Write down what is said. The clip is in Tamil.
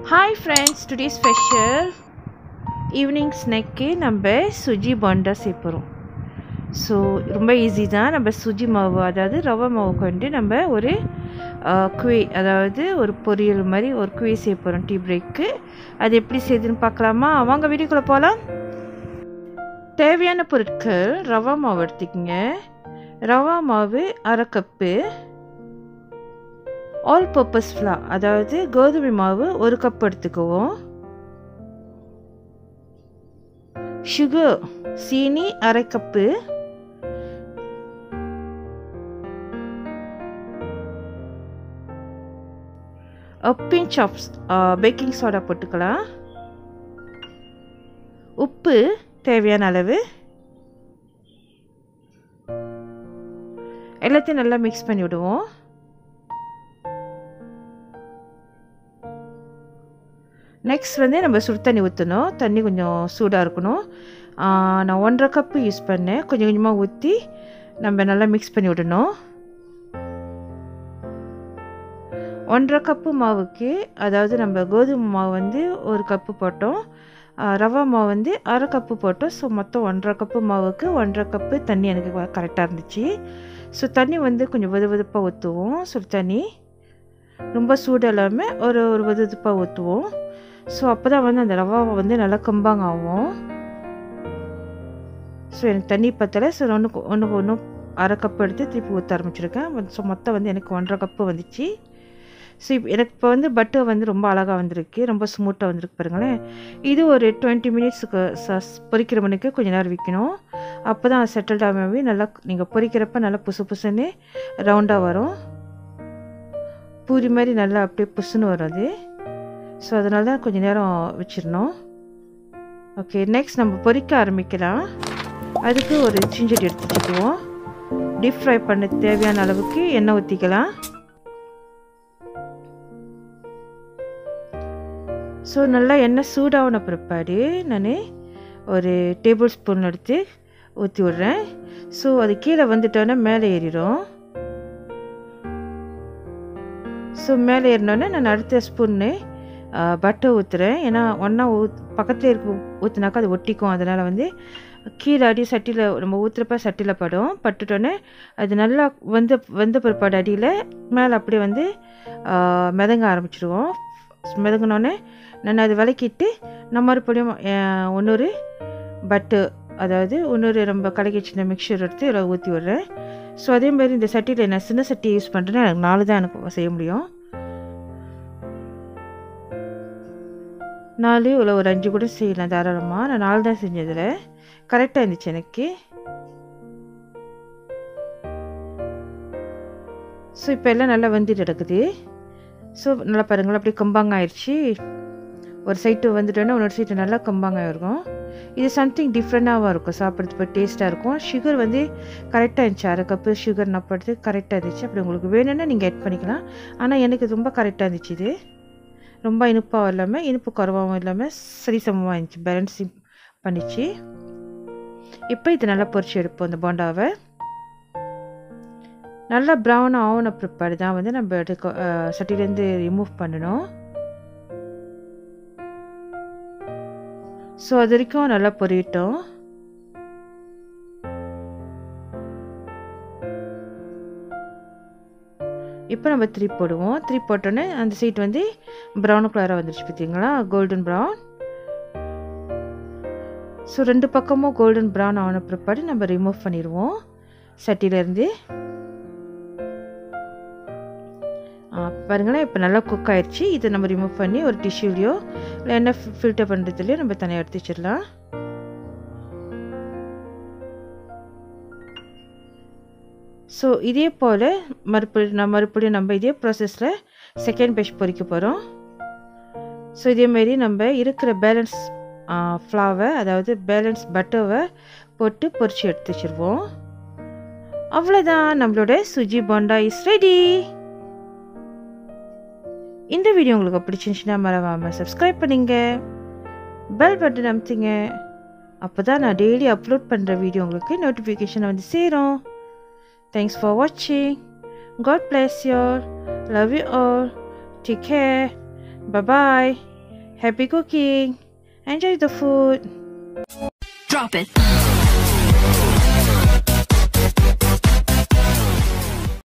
Hi friends today special evening snack நம்ம சுஜி போண்டா சேர்ப்போம் ஸோ ரொம்ப ஈஸி தான் நம்ம சுஜி மாவு அதாவது ரவை மாவு கொண்டு நம்ம ஒரு குவே அதாவது ஒரு பொரியல் மாதிரி ஒரு குவே செய்ய போகிறோம் டீ பிரேக்கு அது எப்படி செய்யுதுன்னு பார்க்கலாமா வாங்க வீடியோக்குள்ளே போகலாம் தேவையான பொருட்கள் ரவா மாவு எடுத்துக்கங்க ரவா மாவு அரை கப்பு ஆல் பர்பஸ் ஃப்ளா அதாவது கோதுமை மாவு ஒரு கப் எடுத்துக்குவோம் சுகர் சீனி அரை cup pinch of baking soda போட்டுக்கலாம் உப்பு தேவையான அளவு எல்லாத்தையும் நல்லா மிக்ஸ் பண்ணி விடுவோம் நெக்ஸ்ட் வந்து நம்ம சுடு தண்ணி ஊற்றணும் தண்ணி கொஞ்சம் சூடாக இருக்கணும் நான் ஒன்றரை கப்பு யூஸ் பண்ணேன் கொஞ்சம் கொஞ்சமாக ஊற்றி நம்ம நல்லா மிக்ஸ் பண்ணி விடணும் ஒன்றரை கப்பு மாவுக்கு அதாவது நம்ம கோதுமை மாவு வந்து ஒரு கப்பு போட்டோம் ரவா மாவு வந்து அரை கப்பு போட்டோம் ஸோ மொத்தம் ஒன்றரை கப்பு மாவுக்கு ஒன்றரை கப்பு தண்ணி எனக்கு கரெக்டாக இருந்துச்சு ஸோ தண்ணி வந்து கொஞ்சம் வெது வெதுப்பாக ஊற்றுவோம் சுடு தண்ணி ரொம்ப சூடு இல்லாமல் ஒரு ஒரு வெது வெதுப்பாக ஊற்றுவோம் ஸோ அப்போ தான் வந்து அந்த ரவா வந்து நல்லா கம்பாங்க ஆகும் ஸோ எனக்கு தண்ணி பத்தலை ஸோ ஒன்றுக்கு ஒன்றுக்கு ஒன்றும் அரை கப்பு எடுத்து திருப்பி ஊற்ற ஆரம்பிச்சிருக்கேன் ஸோ மொத்தம் வந்து எனக்கு ஒன்றரை கப்பு வந்துச்சு ஸோ இப்போ எனக்கு இப்போ வந்து பட்டர் வந்து ரொம்ப அழகாக வந்திருக்கு ரொம்ப ஸ்மூத்தாக வந்திருக்கு பாருங்களேன் இது ஒரு டுவெண்ட்டி மினிட்ஸுக்கு பொரிக்கிற மணிக்கு கொஞ்சம் நேரம் விற்கணும் அப்போ தான் செட்டில்ட் ஆகவே நல்லா நீங்கள் பொரிக்கிறப்ப நல்லா புசு புசுன்னு ரவுண்டாக வரும் பூரி மாதிரி நல்லா அப்படியே புசுன்னு வரும் அது ஸோ அதனால தான் கொஞ்சம் நேரம் வச்சிடணும் ஓகே நெக்ஸ்ட் நம்ம பொரிக்க ஆரம்பிக்கலாம் அதுக்கு ஒரு சிஞ்சடி எடுத்து வச்சுக்குவோம் டீப் ஃப்ரை பண்ண தேவையான அளவுக்கு எண்ணெய் ஊற்றிக்கலாம் ஸோ நல்லா எண்ணெய் சூடாகின பிற்பாடு நான் ஒரு டேபிள் ஸ்பூன் எடுத்து ஊற்றி விட்றேன் ஸோ அது கீழே வந்துட்டோன்னே மேலே ஏறிடும் ஸோ மேலே ஏறினோடனே நான் அடுத்த ஸ்பூன்னு பட்டர் ஊற்றுறேன் ஏன்னா ஒன்றா ஊத் பக்கத்தில் இருக்க ஊற்றுனாக்கா அது ஒட்டிக்கும் அதனால் வந்து கீழே அடி சட்டியில் நம்ம ஊற்றுறப்ப சட்டியில் படும் பட்டுட்டோன்னே அது நல்லா வெந்த வெந்த பிற்பாடு அடியில் மேலே அப்படியே வந்து மிதங்க ஆரம்பிச்சிடுவோம் மிதங்கினோடனே நான் அதை விளக்கிட்டு நான் மறுபடியும் இன்னொரு பட்டு அதாவது இன்னொரு நம்ம கலக்கி சின்ன மிக்சர் எடுத்து இதில் ஊற்றி விட்றேன் ஸோ அதேமாதிரி இந்த சட்டியில் நான் சின்ன சட்டி யூஸ் பண்ணுறேன்னா எனக்கு நாலு தான் எனக்கு செய்ய முடியும் நாலு இல்லை ஒரு அஞ்சு கூட செய்யலாம் தாராளமாக நான் நாலு தான் செஞ்சதில் கரெக்டாக இருந்துச்சு எனக்கு ஸோ இப்போ எல்லாம் நல்லா வந்துட்டு கிடக்குது ஸோ நல்லா பாருங்கள் அப்படியே கம்பாங்க ஆயிடுச்சு ஒரு சைட்டு வந்துட்டோன்னா இன்னொரு சைட்டு நல்லா கம்பாங்க இருக்கும் இது சம்திங் டிஃப்ரெண்ட்டாகவும் இருக்கும் சாப்பிட்றதுக்கு டேஸ்ட்டாக இருக்கும் சுகர் வந்து கரெக்டாக இருந்துச்சு அரை கப்பு சுகர் நான் போடுறது கரெக்டாக இருந்துச்சு அப்படி உங்களுக்கு வேணும்னா நீங்கள் ஆட் பண்ணிக்கலாம் ஆனால் எனக்கு ரொம்ப கரெக்டாக இருந்துச்சு இது ரொம்ப இனிப்பாகவும் இல்லாமல் இனிப்பு குறவாகவும் இல்லாமல் சரிசமமாக இருந்துச்சு பேலன்ஸிங் பண்ணிச்சு இப்போ இது நல்லா பொரிச்சு எடுப்போம் இந்த போண்டாவை நல்லா ப்ரௌன் ஆகின ப்ரிப்பேர் தான் வந்து நம்ம எடுக்க சட்டிலேருந்து ரிமூவ் பண்ணணும் ஸோ அது வரைக்கும் நல்லா பொரியட்டும் இப்போ நம்ம த்ரீ போடுவோம் த்ரீ போட்டோன்னே அந்த சைட் வந்து ப்ரௌன் கலராக வந்துருச்சு பார்த்தீங்களா கோல்டன் ப்ரௌன் ஸோ ரெண்டு பக்கமும் கோல்டன் ப்ரௌன் ஆன பிற்பாடு நம்ம ரிமூவ் பண்ணிடுவோம் சட்டியிலேருந்து பாருங்களேன் இப்போ நல்லா குக் ஆயிடுச்சு இதை நம்ம ரிமூவ் பண்ணி ஒரு டிஷ்யூலையோ இல்லை என்ன ஃபில்டர் பண்ணுறதுலையோ நம்ம தனியாக எடுத்து வச்சிடலாம் ஸோ இதே போல் மறுபடியும் நம்ம மறுபடியும் நம்ம இதே ப்ராசஸில் செகண்ட் பேஷ் பொறிக்க போகிறோம் ஸோ இதேமாரி நம்ம இருக்கிற பேலன்ஸ் ஃப்ளாவை அதாவது பேலன்ஸ் பட்டரை போட்டு பொறிச்சு எடுத்து வச்சுருவோம் அவ்வளோதான் நம்மளோட சுஜி போண்டா இஸ் ரெடி இந்த வீடியோ உங்களுக்கு பிடிச்சிருந்துச்சுன்னா மறவாமல் சப்ஸ்கிரைப் பண்ணிங்க பெல் பட்டன் அமுத்திங்க அப்போ தான் நான் டெய்லி அப்லோட் பண்ணுற வீடியோ உங்களுக்கு நோட்டிஃபிகேஷன் வந்து சேரும் தேங்க்ஸ் ஃபார் வாட்சிங் God bless you all. Love you all. Take care. Bye bye. Happy cooking enjoy the food Drop it.